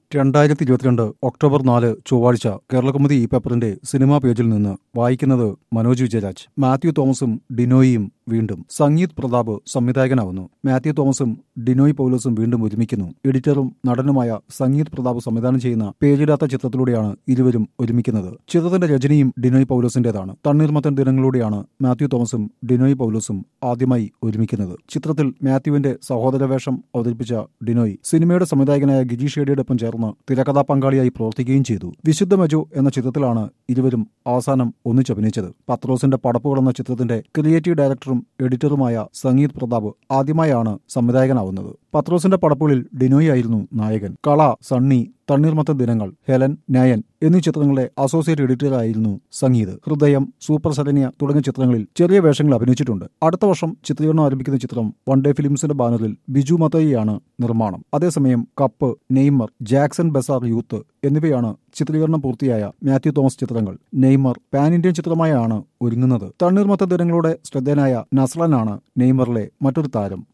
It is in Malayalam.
രണ്ടായിരത്തി ഇരുപത്തിരണ്ട് ഒക്ടോബർ നാല് ചൊവ്വാഴ്ച കേരളകൗമുദി ഈ പേപ്പറിന്റെ സിനിമാ പേജിൽ നിന്ന് വായിക്കുന്നത് മനോജ് വിജയരാജ് മാത്യു തോമസും ഡിനോയിയും വീണ്ടും സംഗീത് പ്രതാപ് സംവിധായകനാവുന്നു മാത്യു തോമസും ഡിനോയ് പൗലോസും വീണ്ടും ഒരുമിക്കുന്നു എഡിറ്ററും നടനുമായ സംഗീത് പ്രതാപ് സംവിധാനം ചെയ്യുന്ന പേരിടാത്ത ചിത്രത്തിലൂടെയാണ് ഇരുവരും ഒരുമിക്കുന്നത് ചിത്രത്തിന്റെ രചനയും ഡിനോയ് പൗലോസിന്റേതാണ് തണ്ണീർമത്തൻ ദിനങ്ങളിലൂടെയാണ് മാത്യു തോമസും ഡിനോയ് പൗലോസും ആദ്യമായി ഒരുമിക്കുന്നത് ചിത്രത്തിൽ മാത്യുവിന്റെ സഹോദര വേഷം അവതരിപ്പിച്ച ഡിനോയ് സിനിമയുടെ സംവിധായകനായ ഗിരീഷ് ഷേഡിയോടൊപ്പം ചേർന്ന് തിരക്കഥാ പങ്കാളിയായി പ്രവർത്തിക്കുകയും ചെയ്തു വിശുദ്ധ മജു എന്ന ചിത്രത്തിലാണ് ഇരുവരും അവസാനം ഒന്നിച്ചഭിനയിച്ചത് പത്രോസിന്റെ പടപ്പുകൾ എന്ന ചിത്രത്തിന്റെ ക്രിയേറ്റീവ് ഡയറക്ടറും എഡിറ്ററുമായ സംഗീത് പ്രതാപ് ആദ്യമായാണ് സംവിധായകനാവുന്നത് പത്രോസിന്റെ പടപ്പുകളിൽ ഡിനോയ് ആയിരുന്നു നായകൻ കള സണ്ണി തണ്ണീർമത്ത ദിനങ്ങൾ ഹെലൻ നയൻ എന്നീ ചിത്രങ്ങളുടെ അസോസിയേറ്റ് എഡിറ്ററായിരുന്നു സംഗീത് ഹൃദയം സൂപ്പർ സരന്യ തുടങ്ങിയ ചിത്രങ്ങളിൽ ചെറിയ വേഷങ്ങൾ അഭിനയിച്ചിട്ടുണ്ട് അടുത്ത വർഷം ചിത്രീകരണം ആരംഭിക്കുന്ന ചിത്രം വൺ ഡേ ഫിലിംസിന്റെ ബാനറിൽ ബിജു മത്തയിയാണ് നിർമ്മാണം അതേസമയം cup Neymar Jackson bazaar youth എന്നിവയാണ് ചിത്രീകരണം പൂർത്തിയായ മാത്യു തോമസ് ചിത്രങ്ങൾ നെയ്മർ പാൻ ഇന്ത്യൻ ചിത്രമായാണ് ഒരുങ്ങുന്നത് തണ്ണീർമത്ത ദിനങ്ങളുടെ ശ്രദ്ധേയനായ നസ്ലനാണ് നെയ്മറിലെ മറ്റൊരു താരം